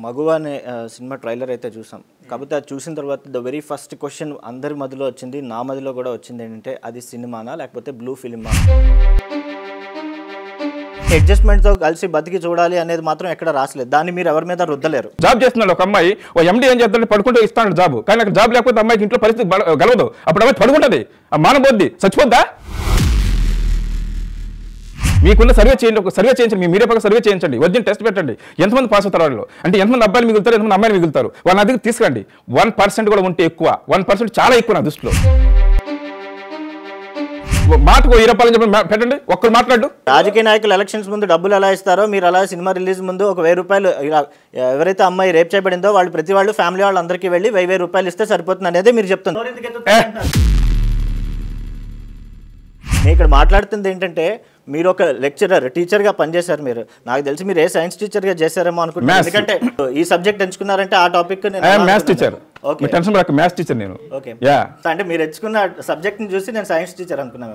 మగువ అనే ఆ, cinema trailer అయితే చూసాం కాకపోతే అది చూసిన తర్వాత ద వెరీ ఫస్ట్ క్వశ్చన్ అందరి మధ్యలో వచ్చింది నా మధ్యలో కూడా వచ్చింది ఏంటంటే అది సినిమానా లేకపోతే బ్లూ ఫిలిమా అడ్జస్ట్మెంట్తో కలిసి బతికి చూడాలి అనేది మాత్రం ఎక్కడ రాసలేదు దాన్ని మీరు ఎవరి మీద రుద్దలేరు జాబ్ చేస్తున్నాడు ఒక అమ్మాయి ఓ ఎండి ఏం చేస్తాడు పడుకుంటూ ఇస్తాడు జాబ్ కానీ అక్కడ జాబ్ లేకపోతే అమ్మాయికి ఇంట్లో పరిస్థితి బల- గలవదు అప్పుడు అమ్మాయి పడుకుంటుంది ఆ మానబోద్ది చచ్చిపోద్దా మీకున్న సర్వే చేయండి ఒక సర్వే చేయించండి మీ మీరే పక్క సర్వే చేయించండి వచ్చిన టెస్ట్ పెట్టండి ఎంతమంది పాస్ అవుతారు వాళ్ళు అంటే ఎంతమంది అబ్బాయిలు మిగులుతారు ఎంతమంది అమ్మాయిలు మిగులుతారు వాళ్ళ నా దగ్గర తీసుకురండి వన్ పర్సెంట్ కూడా ఉంటే ఎక్కువ వన్ పర్సెంట్ చాలా ఎక్కువ నా దృష్టిలో ఓ మాటకు ఓ ఇరవై రూపాయలు చెప్పి మా- పెట్టండి ఒక్కరు మాట్లాడు రాజకీయ నాయకులు ఎలక్షన్స్ ముందు డబ్బులు ఎలా ఇస్తారో మీరు అలా సినిమా రిలీజ్ ముందు ఒక వెయ్యి రూపాయలు ఇలా ఎవరైతే అమ్మాయి రేప్ చేయబడిందో వాళ్ళు ప్రతి వాళ్ళు ఫ్యామిలీ వాళ్ళందరికీ వెళ్ళి వెయ్యి వెయ్యి రూపాయలు ఇస్తే సరిపోతుంది అనేది మీరు చెప్తున్నారు నేను ఇక్కడ మాట్లాడుతుంది ఏంటంటే మీరు ఒక లెక్చరర్ టీచర్గా పనిచేశారు మీరు నాకు తెలిసి మీరు ఏ సైన్స్ టీచర్గా చేశారేమో అనుకుంటున్నాను Maths. ఎందుకంటే ఈ సబ్జెక్ట్ ఎంచుకున్నారంటే ఆ టాపిక్ మ్యాథ్స్ టీచర్ ఓకే మీ టెన్షన్ రాక మ్యాథ్స్ టీచర్ నేను ఓకే యా అంటే మీరు ఎంచుకున్న సబ్జెక్ట్ని చూసి నేను సైన్స్ టీచర్ అనుకున్నాను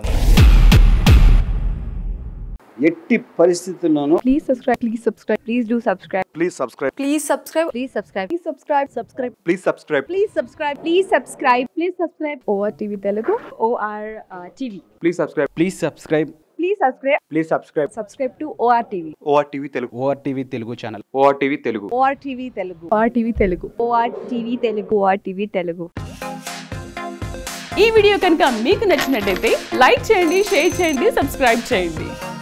ఎట్టి పరిస్థితుల్లోనూ Please subscribe. Please subscribe. Please do subscribe. Please subscribe. Please subscribe. Please subscribe. Please subscribe. Subscribe. Please subscribe. Please subscribe. Please subscribe. Please subscribe. OR TV Telugu. OR uh, TV. Please subscribe. Please subscribe Please subscribe. Please subscribe. Subscribe to OR TV. ORTV Telugu. O R TV Telugu channel ORTV Telugu. OR TV Telugu. OR TV Telugu. OR TV Telugu. OR TV Telugu. ఈ video కనుక మీకు నచ్చినట్టయితే like చేయండి share చేయండి subscribe చేయండి